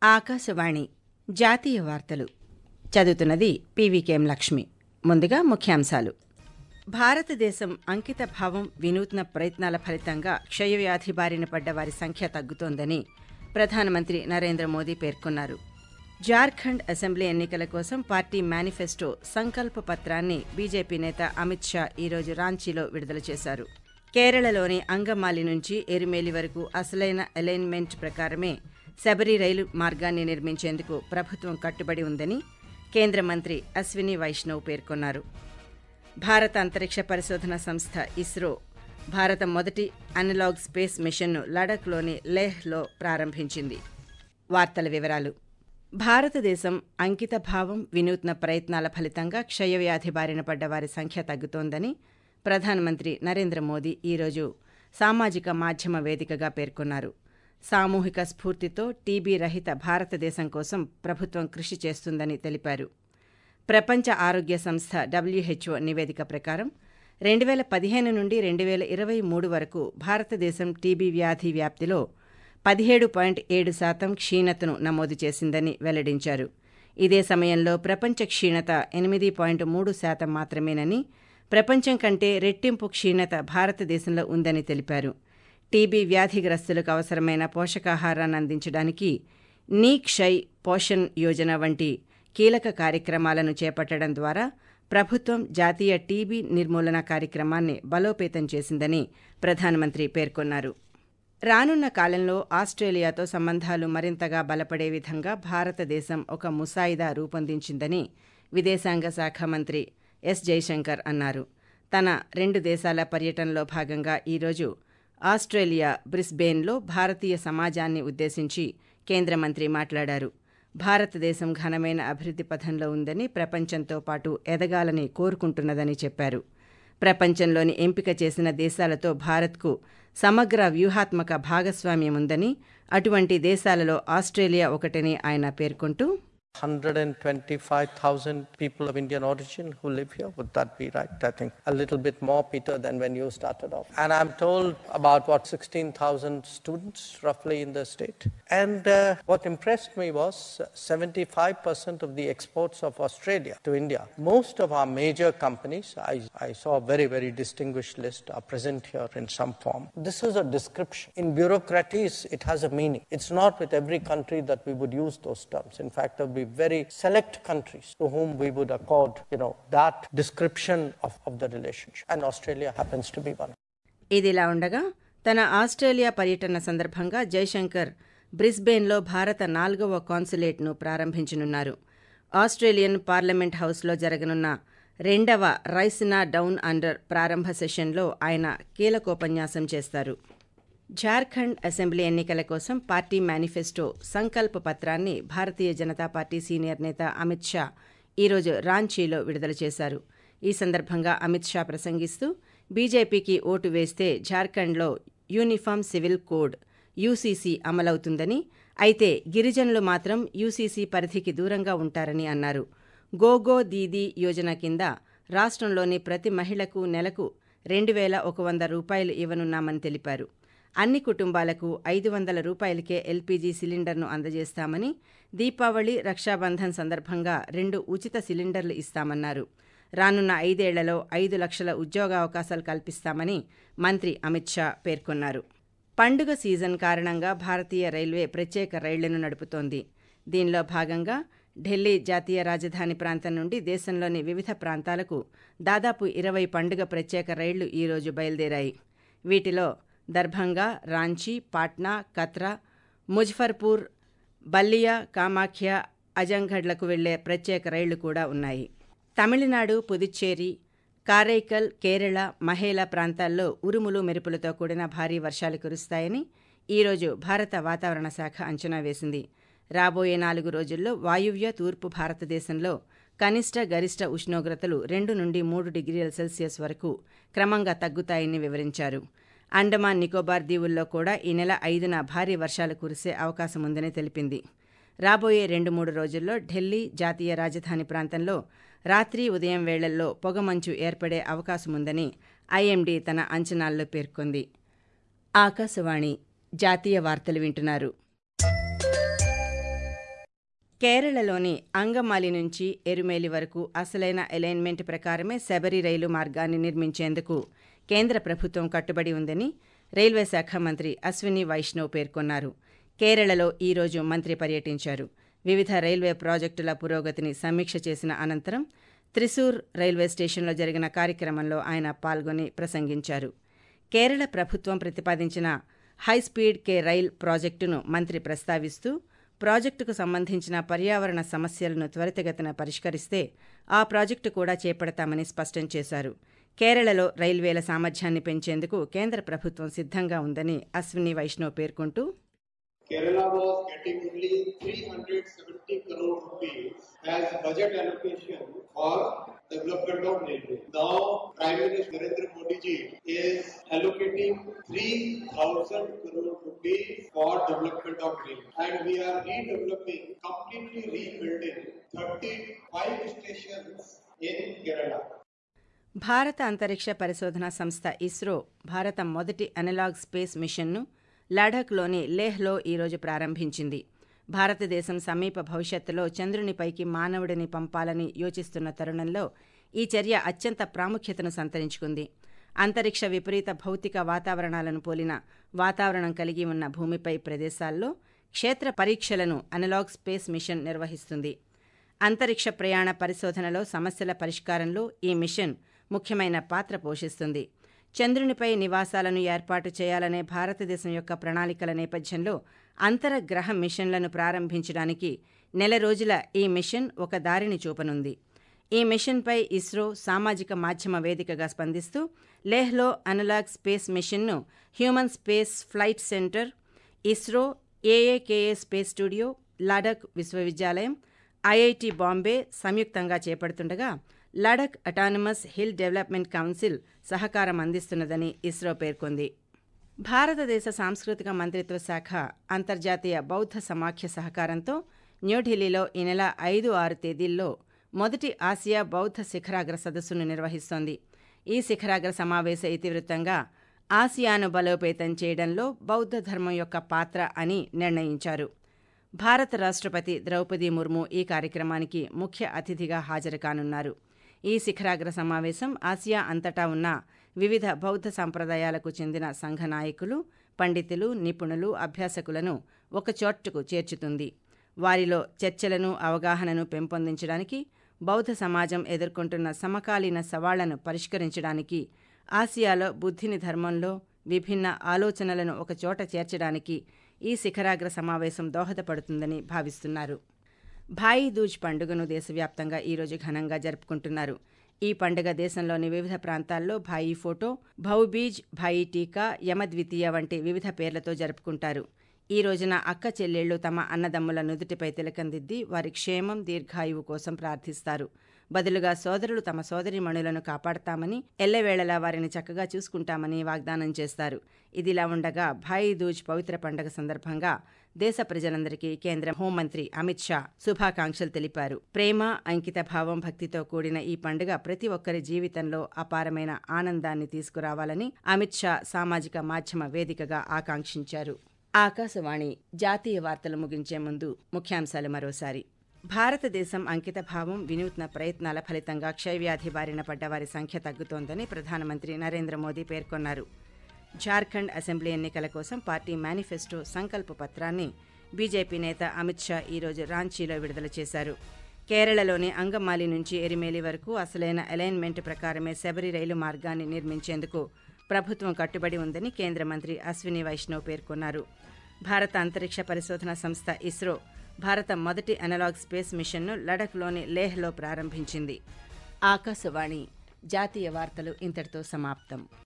ఆకాశవాణి జాతీయ వార్తలు చదువుతున్నది పీవీకేఎం లక్ష్మి ముందుగా ముఖ్యాంశాలు భారతదేశం అంకిత భావం వినూత్న ప్రయత్నాల ఫలితంగా క్షయవ్యాధి బారిన పడ్డ వారి సంఖ్య తగ్గుతోందని ప్రధానమంత్రి నరేంద్ర మోదీ పేర్కొన్నారు జార్ఖండ్ అసెంబ్లీ ఎన్నికల కోసం పార్టీ మేనిఫెస్టో సంకల్ప పత్రాన్ని బీజేపీ నేత అమిత్ షా ఈరోజు రాంచీలో విడుదల చేశారు కేరళలోని అంగమాలి నుంచి ఎరుమేలి వరకు అసలైన అలైన్మెంట్ ప్రకారమే శబరి రైలు మార్గాన్ని నిర్మించేందుకు ప్రభుత్వం కట్టుబడి ఉందని కేంద్ర మంత్రి అశ్విని వైష్ణవ్ పేర్కొన్నారు భారత అంతరిక్ష పరిశోధన సంస్థ ఇస్రో భారత మొదటి అనలాగ్ స్పేస్ మిషన్ను లడఖ్లోని లేహ్లో ప్రారంభించింది వార్తల వివరాలు భారతదేశం అంకిత భావం వినూత్న ప్రయత్నాల ఫలితంగా క్షయవ్యాధి బారిన పడ్డ వారి సంఖ్య తగ్గుతోందని ప్రధానమంత్రి నరేంద్ర మోదీ ఈరోజు సామాజిక మాధ్యమ వేదికగా పేర్కొన్నారు సామూహిక స్ఫూర్తితో టీబీ రహిత భారతదేశం కోసం ప్రభుత్వం కృషి చేస్తుందని తెలిపారు ప్రపంచ ఆరోగ్య సంస్థ డబ్ల్యూహెచ్ఓ నివేదిక ప్రకారం రెండు వేల పదిహేను నుండి రెండు వేల ఇరవై మూడు వరకు భారతదేశం టీబీ వ్యాధి వ్యాప్తిలో పదిహేడు పాయింట్ ఏడు శాతం క్షీణతను నమోదు చేసిందని వెల్లడించారు ఇదే సమయంలో ప్రపంచ క్షీణత ఎనిమిది పాయింట్ మూడు శాతం మాత్రమేనని ప్రపంచం కంటే రెట్టింపు క్షీణత భారతదేశంలో ఉందని తెలిపారు టీబీ వ్యాధిగ్రస్తులకు అవసరమైన పోషకాహారాన్ని అందించడానికి నీ క్షయ్ పోషణ్ యోజన వంటి కీలక కార్యక్రమాలను చేపట్టడం ద్వారా ప్రభుత్వం జాతీయ టీబీ నిర్మూలన కార్యక్రమాన్ని బలోపేతం చేసిందని ప్రధానమంత్రి పేర్కొన్నారు రానున్న కాలంలో ఆస్ట్రేలియాతో సంబంధాలు మరింతగా బలపడే విధంగా భారతదేశం ఒక ముసాయిదా రూపొందించిందని విదేశాంగ శాఖ మంత్రి ఎస్ జైశంకర్ అన్నారు తన రెండు దేశాల పర్యటనలో భాగంగా ఈరోజు ఆస్ట్రేలియా బ్రిస్బేన్లో భారతీయ సమాజాన్ని ఉద్దేశించి కేంద్ర మంత్రి మాట్లాడారు భారతదేశం ఘనమైన అభివృద్ధి పథంలో ఉందని ప్రపంచంతో పాటు ఎదగాలని కోరుకుంటున్నదని చెప్పారు ప్రపంచంలోని ఎంపిక చేసిన దేశాలతో భారత్కు సమగ్ర వ్యూహాత్మక భాగస్వామ్యం ఉందని అటువంటి దేశాలలో ఆస్ట్రేలియా ఒకటని ఆయన పేర్కొంటూ 125,000 people of Indian origin who live here. Would that be right? I think a little bit more, Peter, than when you started off. And I'm told about what 16,000 students roughly in the state. And uh, what impressed me was 75% of the exports of Australia to India. Most of our major companies, I, I saw a very, very distinguished list, are present here in some form. This is a description. In bureaucracies, it has a meaning. It's not with every country that we would use those terms. In fact, there will be very select countries to whom we would accord, you know, that description of, of the relationship. And Australia happens to be one. ఇదిలా ఉండగా తన Australia పర్యటన సందర్భంగా జైశంకర్ బ్రిస్బేన్లో భారత నాలుగవ కాన్సులేట్ను ప్రారంభించనున్నారు Australian parliament హౌస్లో జరగనున్న రెండవ రైసినా డౌన్ అండర్ ప్రారంభ సెషన్లో ఆయన కీలకోపన్యాసం చేస్తారు జార్ఖండ్ అసెంబ్లీ ఎన్నికల కోసం పార్టీ మేనిఫెస్టో సంకల్ప పత్రాన్ని భారతీయ జనతా పార్టీ సీనియర్ నేత అమిత్ షా ఈరోజు రాంచీలో విడుదల చేశారు ఈ సందర్భంగా అమిత్ షా ప్రసంగిస్తూ బీజేపీకి ఓటు వేస్తే జార్ఖండ్లో యూనిఫామ్ సివిల్ కోడ్ యూసీసీ అమలవుతుందని అయితే గిరిజనులు మాత్రం యూసీసీ పరిధికి దూరంగా ఉంటారని అన్నారు గోగో దీదీ యోజన కింద రాష్ట్రంలోని ప్రతి మహిళకు నెలకు రెండు వేల ఒక వంద రూపాయలు ఇవ్వనున్నామని తెలిపారు అన్ని కుటుంబాలకు ఐదు వందల రూపాయలకే ఎల్పీజీ సిలిండర్ను అందజేస్తామని దీపావళి రక్షాబంధన్ సందర్భంగా రెండు ఉచిత సిలిండర్లు ఇస్తామన్నారు రానున్న ఐదేళ్లలో ఐదు లక్షల ఉద్యోగావకాశాలు కల్పిస్తామని మంత్రి అమిత్ షా పేర్కొన్నారు పండుగ సీజన్ కారణంగా భారతీయ రైల్వే ప్రత్యేక రైళ్లను నడుపుతోంది దీనిలో భాగంగా ఢిల్లీ జాతీయ రాజధాని ప్రాంతం నుండి దేశంలోని వివిధ ప్రాంతాలకు దాదాపు ఇరవై పండుగ ప్రత్యేక రైళ్లు ఈరోజు బయలుదేరాయి వీటిలో దర్భంగా రాంచీ పాట్నా కత్రా ముజఫర్పూర్ బల్లియా కామాఖ్య అజంఘడ్లకు వెళ్లే ప్రత్యేక రైళ్లు కూడా ఉన్నాయి తమిళనాడు పుదుచ్చేరి కారైకల్ కేరళ మహేలా ప్రాంతాల్లో ఉరుములు మెరుపులతో కూడిన భారీ వర్షాలు కురుస్తాయని ఈరోజు భారత వాతావరణ శాఖ అంచనా వేసింది రాబోయే నాలుగు రోజుల్లో వాయువ్య తూర్పు భారతదేశంలో కనిష్ట గరిష్ట ఉష్ణోగ్రతలు రెండు నుండి మూడు డిగ్రీల సెల్సియస్ వరకు క్రమంగా తగ్గుతాయని వివరించారు అండమాన్ నికోబార్ దీవుల్లో కూడా ఈ నెల ఐదున భారీ వర్షాలు కురిసే అవకాశం ఉందని తెలిపింది రాబోయే రెండు మూడు రోజుల్లో ఢిల్లీ జాతీయ రాజధాని ప్రాంతంలో రాత్రి ఉదయం వేళల్లో పొగమంచు ఏర్పడే అవకాశముందని ఐఎండీ తన అంచనాల్లో పేర్కొంది ఆకాశవాణి జాతీయ వార్తలు వింటున్నారు కేరళలోని అంగమాలి నుంచి ఎరుమేలి వరకు అసలైన అలైన్మెంట్ ప్రకారమే శబరి రైలు మార్గాన్ని నిర్మించేందుకు కేంద్ర ప్రభుత్వం కట్టుబడి ఉందని రైల్వే శాఖ మంత్రి అశ్విని వైష్ణవ్ పేర్కొన్నారు కేరళలో ఈరోజు మంత్రి పర్యటించారు వివిధ రైల్వే ప్రాజెక్టుల పురోగతిని సమీక్ష చేసిన అనంతరం త్రిశూర్ రైల్వే స్టేషన్లో జరిగిన కార్యక్రమంలో ఆయన పాల్గొని ప్రసంగించారు కేరళ ప్రభుత్వం ప్రతిపాదించిన హైస్పీడ్ కే రైల్ ప్రాజెక్టును మంత్రి ప్రస్తావిస్తూ ప్రాజెక్టుకు సంబంధించిన పర్యావరణ సమస్యలను త్వరితగతిన పరిష్కరిస్తే ఆ ప్రాజెక్టు కూడా చేపడతామని స్పష్టం చేశారు కేరళలో రైల్వేల సామర్థ్యాన్ని పెంచేందుకు కేంద్ర ప్రభుత్వం సిద్ధంగా ఉందని అశ్విని వైష్ణవ్ పేర్కొంటూ Kerala was getting only 370 crore rupees as budget allocation for development of railway. Now, Prime Minister Narendra Modi ji is allocating 3,000 crore rupees for development of railway. And we are redeveloping, completely rebuilding 35 stations in Kerala. భారత అంతరిక్ష పరిశోధన సంస్థ ఇస్రో భారత మొదటి analogue space మిషన్ను లడాఖ్లోని లేహ్లో ఈరోజు ప్రారంభించింది భారతదేశం సమీప భవిష్యత్తులో చంద్రునిపైకి మానవుడిని పంపాలని యోచిస్తున్న తరుణంలో ఈ చర్య అత్యంత ప్రాముఖ్యతను సంతరించుకుంది అంతరిక్ష విపరీత భౌతిక వాతావరణాలను పోలిన వాతావరణం కలిగి ఉన్న భూమిపై ప్రదేశాల్లో క్షేత్ర పరీక్షలను అనలాగ్ స్పేస్ మిషన్ నిర్వహిస్తుంది అంతరిక్ష ప్రయాణ పరిశోధనలో సమస్యల పరిష్కారంలో ఈ మిషన్ ముఖ్యమైన పాత్ర పోషిస్తుంది చంద్రునిపై నివాసాలను ఏర్పాటు చేయాలనే భారతదేశం యొక్క ప్రణాళికల నేపథ్యంలో అంతరగ్రహ మిషన్లను ప్రారంభించడానికి నెల రోజుల ఈ మిషన్ ఒక దారిని చూపనుంది ఈ మిషన్పై ఇస్రో సామాజిక మాధ్యమ వేదికగా స్పందిస్తూ లేహ్లో అనలాగ్ స్పేస్ మిషన్ను human space flight centre ISRO AAKA space studio Ladakh విశ్వవిద్యాలయం ఐఐటి బాంబే సంయుక్తంగా చేపడుతుండగా Ladakh autonomous hill development council సహకారం అందిస్తున్నదని ఇస్రో పేర్కొంది భారతదేశ సాంస్కృతిక మంత్రిత్వ శాఖ అంతర్జాతీయ బౌద్ధ సమాఖ్య సహకారంతో న్యూఢిల్లీలో ఈ నెల ఐదు ఆరు తేదీల్లో మొదటి ఆసియా బౌద్ధ శిఖరాగ్ర సదస్సును నిర్వహిస్తోంది ఈ శిఖరాగ్ర సమావేశ ఇతివృత్తంగా ఆసియాను బలోపేతం చేయడంలో బౌద్ధ ధర్మం యొక్క పాత్ర అని నిర్ణయించారు భారత రాష్ట్రపతి ద్రౌపది ముర్ము ఈ కార్యక్రమానికి ముఖ్య అతిథిగా హాజరు కానున్నారు ఈ శిఖరాగ్ర సమావేశం ఆసియా అంతటా ఉన్న వివిధ బౌద్ధ సంప్రదాయాలకు చెందిన సంఘ నాయకులు పండితులు నిపుణులు అభ్యాసకులను ఒకచోట్టుకు చేర్చుతుంది వారిలో చర్చలను అవగాహనను పెంపొందించడానికి బౌద్ధ సమాజం ఎదుర్కొంటున్న సమకాలీన సవాళ్లను పరిష్కరించడానికి ఆసియాలో బుద్ధిని ధర్మంలో విభిన్న ఆలోచనలను ఒకచోట చేర్చడానికి ఈ శిఖరాగ్ర సమావేశం దోహదపడుతుందని భావిస్తున్నారు భాయి దూజ్ పండుగను దేశవ్యాప్తంగా ఈరోజు ఘనంగా జరుపుకుంటున్నారు ఈ పండుగ దేశంలోని వివిధ ప్రాంతాల్లో భాయి ఫోటో భౌబీజ్ భాయి టీకా యమద్వితీయ వంటి వివిధ పేర్లతో జరుపుకుంటారు ఈ రోజున అక్క చెల్లెళ్లు తమ అన్నదమ్ముల నుదుటిపై తిలకందిద్ది వారి క్షేమం దీర్ఘాయువు కోసం ప్రార్థిస్తారు బదులుగా సోదరులు తమ సోదరిమణులను కాపాడతామని ఎల్లవేళలా వారిని చక్కగా చూసుకుంటామని వాగ్దానం చేస్తారు ఇదిలా ఉండగా భాయి దూజ్ పవిత్ర పండుగ సందర్భంగా దేశ ప్రజలందరికీ కేంద్ర హోంమంత్రి అమిత్ షా శుభాకాంక్షలు తెలిపారు ప్రేమ అంకిత భావం భక్తితో కూడిన ఈ పండుగ ప్రతి ఒక్కరి జీవితంలో అపారమైన ఆనందాన్ని తీసుకురావాలని అమిత్ షా సామాజిక మాధ్యమ వేదికగా ఆకాంక్షించారు ఆకాశవాణి జాతీయ వార్తలు ముగించే ముందు ముఖ్యాంశాలు మరోసారి భారతదేశం అంకితభావం వినూత్న ప్రయత్నాల ఫలితంగా క్షయవ్యాధి బారిన పడ్డ వారి సంఖ్య తగ్గుతోందని ప్రధానమంత్రి నరేంద్ర మోదీ పేర్కొన్నారు జార్ఖండ్ అసెంబ్లీ ఎన్నికల కోసం పార్టీ మేనిఫెస్టో సంకల్ప పత్రాన్ని బీజేపీ నేత అమిత్ షా ఈరోజు రాంచీలో విడుదల చేశారు కేరళలోని అంగమాలి నుంచి ఎరిమేలి వరకు అసలైన అలైన్మెంట్ ప్రకారమే శబరి రైలు మార్గాన్ని నిర్మించేందుకు ప్రభుత్వం కట్టుబడి ఉందని కేంద్ర మంత్రి అశ్విని వైష్ణవ్ పేర్కొన్నారు భారత అంతరిక్ష పరిశోధన సంస్థ ఇస్రో భారత మొదటి అనలాగ్ స్పేస్ మిషన్ను లడఖ్లోని లేహ్లో ప్రారంభించింది ఆకాశవాణి జాతీయ వార్తలు ఇంతటితో సమాప్తం